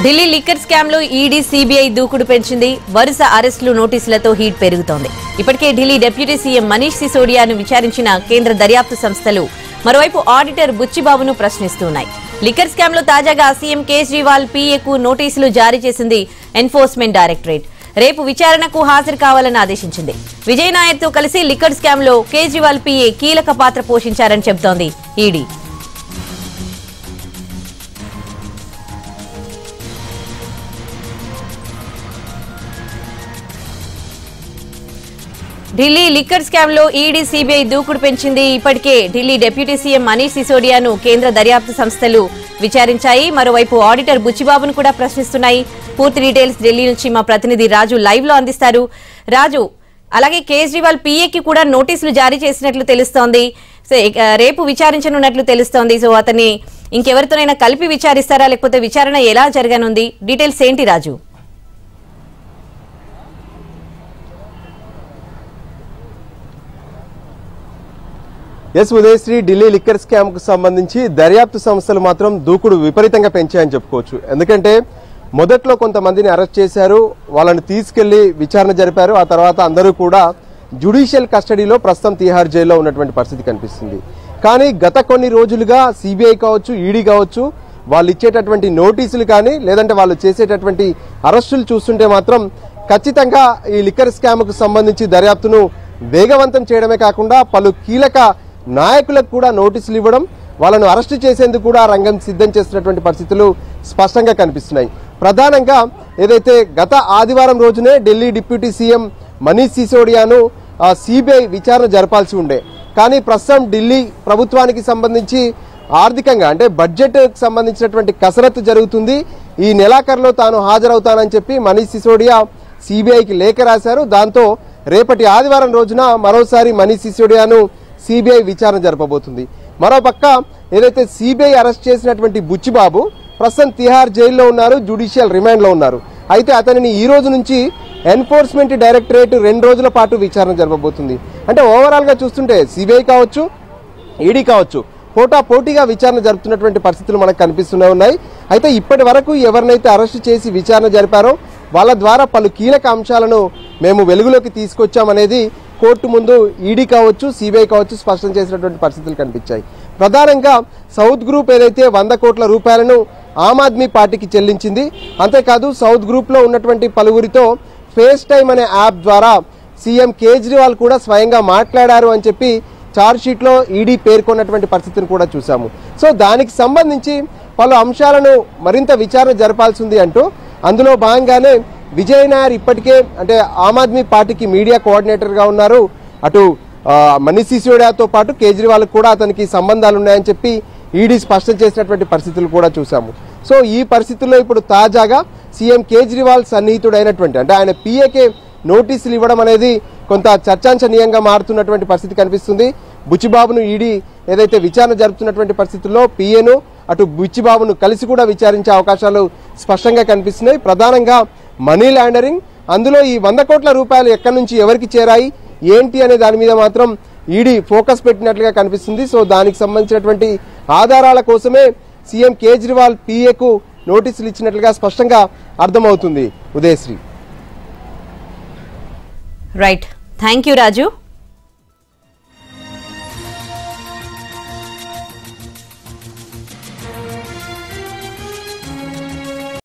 Delhi liquor scam లో ED CBI దూకుడు పెంచింది వరుస అరెస్టులు నోటీసులతో హీట్ పెరుగుతోంది ఇప్పటికే ఢిల్లీ డిప్యూటీ సీఎం మనీష్ సిసోడియాను విచారించిన కేంద్ర దర్యాప్తు సంస్థలు మరోవైపు ఆడిటర్ బుచ్చిబాబును ప్రశ్నిస్తున్నాయి లిక్కర్ స్కామ్ లో తాజాగా సీఎం కేజ్రీవాల్ పీఏకు నోటీసులు జారీ చేసింది ఎన్ఫోర్స్మెంట్ డైరెక్టరేట్ రేపు విచారణకు హాజరు కావాలని ఆదేశించింది విజయ్ నాయర్ తో కలిసి లిక్కర్ స్కామ్ లో కేజ్రీవాల్ పీఏ కీలక పాత్ర పోషించారని చెబుతోంది ఈడీ ఢిల్లీ లిక్కర్ స్కామ్ లో ఈడీ సీబీఐ దూకుడు పెంచింది ఇప్పటికే ఢిల్లీ డిప్యూటీ సీఎం మనీష్ సిసోడియాను కేంద్ర దర్యాప్తు సంస్థలు విచారించాయి మరోవైపు ఆడిటర్ బుచ్చిబాబును కూడా ప్రశ్నిస్తున్నాయి పూర్తి డీటెయిల్స్ ఢిల్లీ నుంచి మా ప్రతినిధి రాజు లైవ్ లో అందిస్తారు రాజు అలాగే కేజ్రీవాల్ పీఏకి కూడా నోటీసులు జారీ చేసినట్లు తెలుస్తోంది సో, ఇక రేపు విచారించనున్నట్లు తెలుస్తోంది సో అతన్ని ఇంకెవరితోనైనా కలిపి విచారిస్తారా లేకపోతే విచారణ ఎలా జరగనుంది డీటెయిల్స్ ఏంటి Raju S Udayasri Delhi liquor scam కు సంబంధించి దర్యాప్తు సంస్థలు మాత్రం దూకుడు విపరీతంగా పెంచాయని చెప్పుకోవచ్చు ఎందుకంటే మొదట్లో కొంతమందిని అరెస్ట్ చేశారు వాళ్ళని తీసుకెళ్లి విచారణ జరిపారు ఆ తర్వాత అందరూ కూడా జ్యుడిషియల్ కస్టడీలో ప్రస్తుతం తీహార్ జైల్లో ఉన్నటువంటి పరిస్థితి కనిపిస్తుంది కానీ గత కొన్ని రోజులుగా సిబిఐ కావచ్చు ఈడీ కావచ్చు వాళ్ళు ఇచ్చేటటువంటి నోటీసులు కానీ లేదంటే వాళ్ళు చేసేటటువంటి అరెస్టులు చూస్తుంటే మాత్రం ఖచ్చితంగా ఈ లిక్కర్ స్కామ్ కు సంబంధించి దర్యాప్తును వేగవంతం చేయడమే కాకుండా పలు కీలక నాయకులకు కూడా నోటీసులు ఇవ్వడం వాళ్ళను అరెస్ట్ చేసేందుకు కూడా రంగం సిద్ధం చేస్తున్నటువంటి పరిస్థితులు స్పష్టంగా కనిపిస్తున్నాయి ప్రధానంగా ఏదైతే గత ఆదివారం రోజునే ఢిల్లీ డిప్యూటీ సీఎం మనీష్ సిసోడియాను సిబిఐ విచారణ జరపాల్సి ఉండే కానీ ప్రస్తుతం ఢిల్లీ ప్రభుత్వానికి సంబంధించి ఆర్థికంగా అంటే బడ్జెట్ సంబంధించినటువంటి కసరత్తు జరుగుతుంది ఈ నెలాఖరులో తాను హాజరవుతానని చెప్పి మనీష్ సిసోడియా సిబిఐకి లేఖ రాశారు దాంతో రేపటి ఆదివారం రోజున మరోసారి మనీష్ సిసోడియాను సిబిఐ విచారణ జరపబోతుంది మరోపక్క ఏదైతే సిబిఐ అరెస్ట్ చేసినటువంటి బుచ్చిబాబు ప్రస్తుతం తిహార్ జైల్లో ఉన్నారు జ్యుడిషియల్ రిమాండ్లో ఉన్నారు అయితే అతనిని ఈ రోజు నుంచి ఎన్ఫోర్స్మెంట్ డైరెక్టరేట్ రెండు రోజుల పాటు విచారణ జరపబోతుంది అంటే ఓవరాల్గా చూస్తుంటే సిబిఐ కావచ్చు ఈడీ కావచ్చు పోటా పోటీగా విచారణ జరుపుతున్నటువంటి పరిస్థితులు మనకు కనిపిస్తూనే ఉన్నాయి అయితే ఇప్పటి వరకు ఎవరినైతే అరెస్ట్ చేసి విచారణ జరిపారో వాళ్ళ ద్వారా పలు కీలక అంశాలను మేము వెలుగులోకి తీసుకొచ్చామనేది కోర్టు ముందు ఈడీ కావచ్చు సిబిఐ కావచ్చు స్పష్టం చేసినటువంటి పరిస్థితులు కనిపించాయి ప్రధానంగా సౌత్ గ్రూప్ ఏదైతే వంద కోట్ల రూపాయలను ఆమ్ ఆద్మీ పార్టీకి చెల్లించింది అంతేకాదు సౌత్ గ్రూప్లో ఉన్నటువంటి పలువురితో ఫేస్ టైమ్ అనే యాప్ ద్వారా సీఎం కేజ్రీవాల్ కూడా స్వయంగా మాట్లాడారు అని చెప్పి చార్జ్ షీట్ లో ఈడీ పేర్కొన్నటువంటి పరిస్థితిని కూడా చూసాము సో దానికి సంబంధించి పలు అంశాలను మరింత విచారణ జరపాల్సి ఉంది అంటూ అందులో భాగంగానే విజయ్ నాయర్ ఇప్పటికే అంటే ఆమ్ ఆద్మీ పార్టీకి మీడియా కోఆర్డినేటర్ గా ఉన్నారు అటు ఆ, మనీష్ సిసోడియాతో పాటు కేజ్రీవాల్ కూడా అతనికి సంబంధాలు ఉన్నాయని చెప్పి ఈడీ స్పష్టం చేసినటువంటి పరిస్థితులు కూడా చూసాము సో ఈ పరిస్థితుల్లో ఇప్పుడు తాజాగా సీఎం కేజ్రీవాల్ సన్నిహితుడైనటువంటి అంటే ఆయన పిఏకే నోటీసులు ఇవ్వడం అనేది కొంత చర్చాంశనీయంగా మారుతున్నటువంటి పరిస్థితి కనిపిస్తుంది బుచ్చిబాబును ఈడీ ఏదైతే విచారణ జరుపుతున్నటువంటి పరిస్థితుల్లో పిఏను అటు బుచ్చిబాబును కలిసి కూడా విచారించే అవకాశాలు స్పష్టంగా కనిపిస్తున్నాయి ప్రధానంగా మనీ లాండరింగ్ అందులో ఈ వంద కోట్ల రూపాయలు ఎక్కడి నుంచి ఎవరికి చేరాయి ఏంటి అనే దాని మీద మాత్రం ఈడీ ఫోకస్ పెట్టినట్లుగా కనిపిస్తుంది సో దానికి సంబంధించినటువంటి ఆధారాల కోసమే సీఎం కేజ్రీవాల్ పిఏకు నోటీసులు ఇచ్చినట్లుగా స్పష్టంగా అర్థమవుతుంది Udayasri right thank you Raju